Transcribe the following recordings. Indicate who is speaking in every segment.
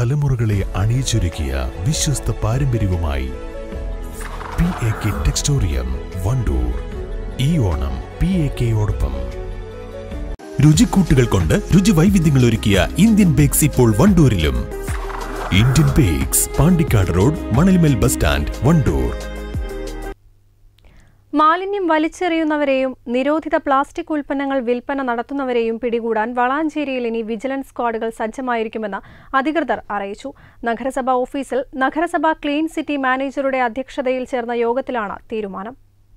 Speaker 1: തലമുറകളെ അണിയിച്ചൊരുക്കിയ വിശ്വസ്ത പാരമ്പര്യവുമായി P A K Textorium Wandoor ഈ ഓണം പി എ കെയോടൊപ്പം രുചിക്കൂട്ടുകൾ കൊണ്ട് രുചി വൈവിധ്യങ്ങൾ ഒരുക്കിയ ഇന്ത്യൻ ബേക്സ് ഇപ്പോൾ വണ്ടൂരിലും Indian Bakes Pandikkad road Manalmel bus stand Wandoor
Speaker 2: മാലിന്യം വലിച്ചെറിയുന്നവരെയും നിരോധിത പ്ലാസ്റ്റിക് ഉൽപ്പന്നങ്ങൾ വിൽപ്പന നടത്തുന്നവരെയും പിടികൂടാൻ വളാഞ്ചേരിയിൽ ഇനി വിജിലൻസ് സ്ക്വാഡുകൾ സജ്ജമായിരിക്കുമെന്ന് അധികൃതർ അറിയിച്ചു നഗരസഭാ ഓഫീസിൽ നഗരസഭാ ക്ലീൻ സിറ്റി മാനേജറുടെ അധ്യക്ഷതയിൽ ചേർന്ന യോഗത്തിലാണ് തീരുമാനം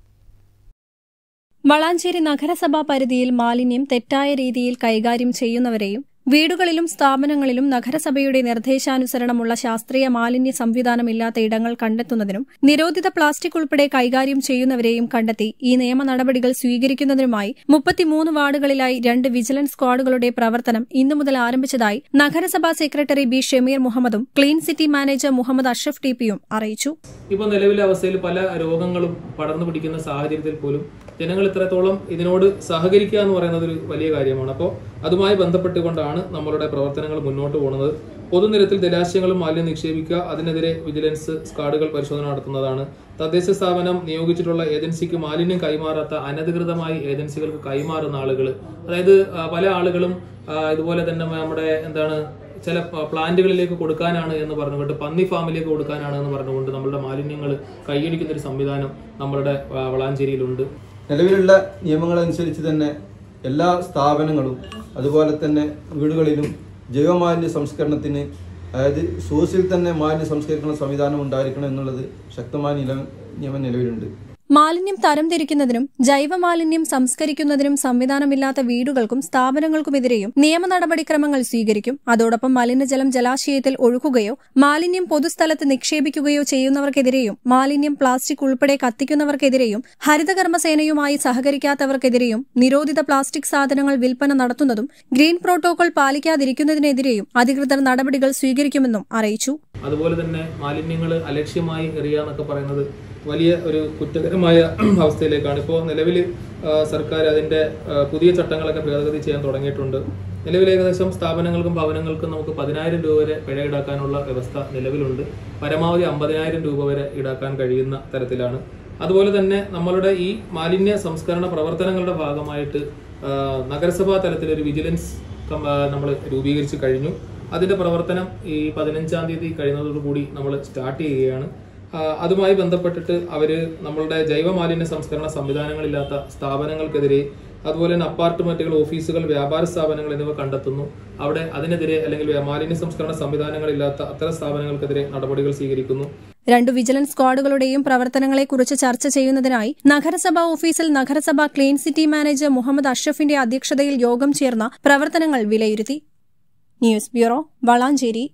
Speaker 2: വളാഞ്ചേരി നഗരസഭാ പരിധിയിൽ മാലിന്യം തെറ്റായ രീതിയിൽ കൈകാര്യം ചെയ്യുന്നവരെയും വീടുകളിലും സ്ഥാപനങ്ങളിലും നഗരസഭയുടെ നിർദ്ദേശാനുസരണമുള്ള ശാസ്ത്രീയ മാലിന്യ സംവിധാനമില്ലാത്ത ഇടങ്ങൾ കണ്ടെത്തുന്നതിനും നിരോധിത പ്ലാസ്റ്റിക് ഉൾപ്പെടെ കൈകാര്യം ചെയ്യുന്നവരെയും കണ്ടെത്തി ഈ നിയമ നടപടികൾ സ്വീകരിക്കുന്നതിനുമായി മുപ്പത്തിമൂന്ന് വാർഡുകളിലായി രണ്ട് വിജിലൻസ് സ്ക്വാഡുകളുടെ പ്രവർത്തനം ഇന്നു മുതൽ ആരംഭിച്ചതായി നഗരസഭാ സെക്രട്ടറി ബി ഷമീർ മുഹമ്മദും clean city manager Muhammad Ashraf T പിയും അറിയിച്ചു
Speaker 3: ഇപ്പോൾ നിലവിലെ അവസ്ഥയിൽ പല രോഗങ്ങളും പടർന്നു പിടിക്കുന്ന സാഹചര്യത്തിൽ പോലും ജനങ്ങൾ ഇത്രത്തോളം ഇതിനോട് സഹകരിക്കുക എന്ന് പറയുന്നത് ഒരു വലിയ കാര്യമാണ് അപ്പോൾ അതുമായി ബന്ധപ്പെട്ടുകൊണ്ടാണ് നമ്മളുടെ പ്രവർത്തനങ്ങൾ മുന്നോട്ട് പോകുന്നത് പൊതുനിരത്തിൽ ജലാശയങ്ങളും മാലിന്യം നിക്ഷേപിക്കുക അതിനെതിരെ വിജിലൻസ് സ്ക്വാഡുകൾ പരിശോധന നടത്തുന്നതാണ് തദ്ദേശ സ്ഥാപനം നിയോഗിച്ചിട്ടുള്ള ഏജൻസിക്ക് മാലിന്യം കൈമാറാത്ത അനധികൃതമായി ഏജൻസികൾക്ക് കൈമാറുന്ന ആളുകൾ അതായത് ആ, പല ആളുകളും ആ, ഇതുപോലെ തന്നെ നമ്മുടെ എന്താണ് ചില പ- പ്ലാന്റുകളിലേക്ക് കൊടുക്കാനാണ് എന്ന് പറഞ്ഞുകൊണ്ട് പന്നി ഫാമിലേക്ക് കൊടുക്കാനാണ് എന്ന് പറഞ്ഞുകൊണ്ട് നമ്മളുടെ മാലിന്യങ്ങൾ കൈയടിക്കുന്ന ഒരു സംവിധാനം നമ്മളുടെ ആ, വളാഞ്ചേരിയിലുണ്ട്
Speaker 4: നിലവിലുള്ള നിയമങ്ങളനുസരിച്ച് തന്നെ എല്ലാ സ്ഥാപനങ്ങളും അതുപോലെ തന്നെ വീടുകളിലും ജൈവമാലിന്യ സംസ്കരണത്തിന് അതായത് സോഴ്സിൽ തന്നെ മാലിന്യ സംസ്കരണ സംവിധാനം ഉണ്ടായിരിക്കണം എന്നുള്ളത് ശക്തമായ നില നിയമം നിലവിലുണ്ട്
Speaker 2: മാലിന്യം തരംതിരിക്കുന്നതിനും ജൈവമാലിന്യം സംസ്കരിക്കുന്നതിനും സംവിധാനമില്ലാത്ത വീടുകൾക്കും സ്ഥാപനങ്ങൾക്കുമെതിരെയും നിയമ നടപടിക്രമങ്ങൾ സ്വീകരിക്കും അതോടൊപ്പം മലിനജലം ജലാശയത്തിൽ ഒഴുക്കുകയോ മാലിന്യം പൊതുസ്ഥലത്ത് നിക്ഷേപിക്കുകയോ ചെയ്യുന്നവർക്കെതിരെയും മാലിന്യം പ്ലാസ്റ്റിക് ഉൾപ്പെടെ കത്തിക്കുന്നവർക്കെതിരെയും ഹരിതകർമ്മസേനയുമായി സഹകരിക്കാത്തവർക്കെതിരെയും നിരോധിത പ്ലാസ്റ്റിക് സാധനങ്ങൾ വിൽപ്പന നടത്തുന്നതും ഗ്രീൻ പ്രോട്ടോകോൾ പാലിക്കാതിരിക്കുന്നതിനെതിരെയും അധികൃതർ നടപടികൾ സ്വീകരിക്കുമെന്നും അറിയിച്ചു
Speaker 3: അതുപോലെ തന്നെ മാലിന്യങ്ങൾ അലക്ഷ്യമായി എറിയുക എന്നൊക്കെ പറയുന്നത് വലിയ ഒരു കുറ്റകരമായ അവസ്ഥയിലേക്കാണ് ഇപ്പോൾ നിലവിൽ സർക്കാർ അതിൻ്റെ ആ, പുതിയ ചട്ടങ്ങളൊക്കെ ഭേദഗതി ചെയ്യാൻ തുടങ്ങിയിട്ടുണ്ട് നിലവിൽ ഏകദേശം സ്ഥാപനങ്ങൾക്കും ഭവനങ്ങൾക്കും നമുക്ക് പതിനായിരം രൂപ വരെ പിഴ ഈടാക്കാനുള്ള വ്യവസ്ഥ നിലവിലുണ്ട് പരമാവധി അമ്പതിനായിരം രൂപ വരെ ഈടാക്കാൻ കഴിയുന്ന തരത്തിലാണ് അതുപോലെ തന്നെ നമ്മളുടെ ഈ മാലിന്യ സംസ്കരണ പ്രവർത്തനങ്ങളുടെ ഭാഗമായിട്ട് ആ, നഗരസഭാ തലത്തിൽ ഒരു വിജിലൻസ് നമ്മൾ രൂപീകരിച്ച് കഴിഞ്ഞു അതിന്റെ പ്രവർത്തനം ഈ പതിനഞ്ചാം തീയതി കഴിയുന്നതോടുകൂടി നമ്മൾ സ്റ്റാർട്ട് ചെയ്യുകയാണ് ആ, അതുമായി ബന്ധപ്പെട്ടിട്ട് അവര് നമ്മളുടെ ജൈവ മാലിന്യ സംസ്കരണ സംവിധാനങ്ങളില്ലാത്ത സ്ഥാപനങ്ങൾക്കെതിരെ അതുപോലെ തന്നെ അപ്പാർട്ട്മെന്റുകൾ ഓഫീസുകൾ വ്യാപാര സ്ഥാപനങ്ങൾ എന്നിവ കണ്ടെത്തുന്നു അവിടെ അതിനെതിരെ അല്ലെങ്കിൽ മാലിന്യ സംസ്കരണ സംവിധാനങ്ങളില്ലാത്ത അത്തരം സ്ഥാപനങ്ങൾക്കെതിരെ നടപടികൾ സ്വീകരിക്കുന്നു
Speaker 2: രണ്ടു വിജിലൻസ് സ്ക്വാഡുകളുടെയും പ്രവർത്തനങ്ങളെക്കുറിച്ച് ചർച്ച ചെയ്യുന്നതിനായി നഗരസഭാ ഓഫീസിൽ നഗരസഭാ ക്ലീൻ സിറ്റി മാനേജർ മുഹമ്മദ് അഷ്റഫിന്റെ അധ്യക്ഷതയിൽ യോഗം ചേർന്ന പ്രവർത്തനങ്ങൾ വിലയിരുത്തി news bureau Valanchery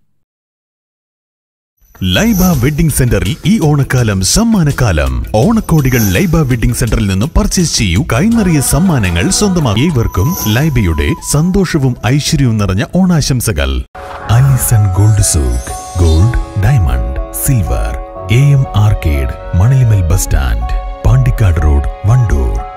Speaker 1: Laiba wedding സെന്ററിൽ ഈ ഓണക്കാലം സമ്മാനക്കാലം ഓണക്കോടികൾ ലൈബ വെഡിംഗ് സെന്ററിൽ നിന്ന് പർച്ചേസ് ചെയ്യൂ കൈനിറിയ സമ്മാനങ്ങൾ സ്വന്തമാക്കി ഏവർക്കും ലൈബയുടെ സന്തോഷവും ഐശ്വര്യവും നിറഞ്ഞ ഓണാശംസകൾ Alison gold souk gold diamond silver A M arcade Manalimal bus stand Pandikkad road Wandoor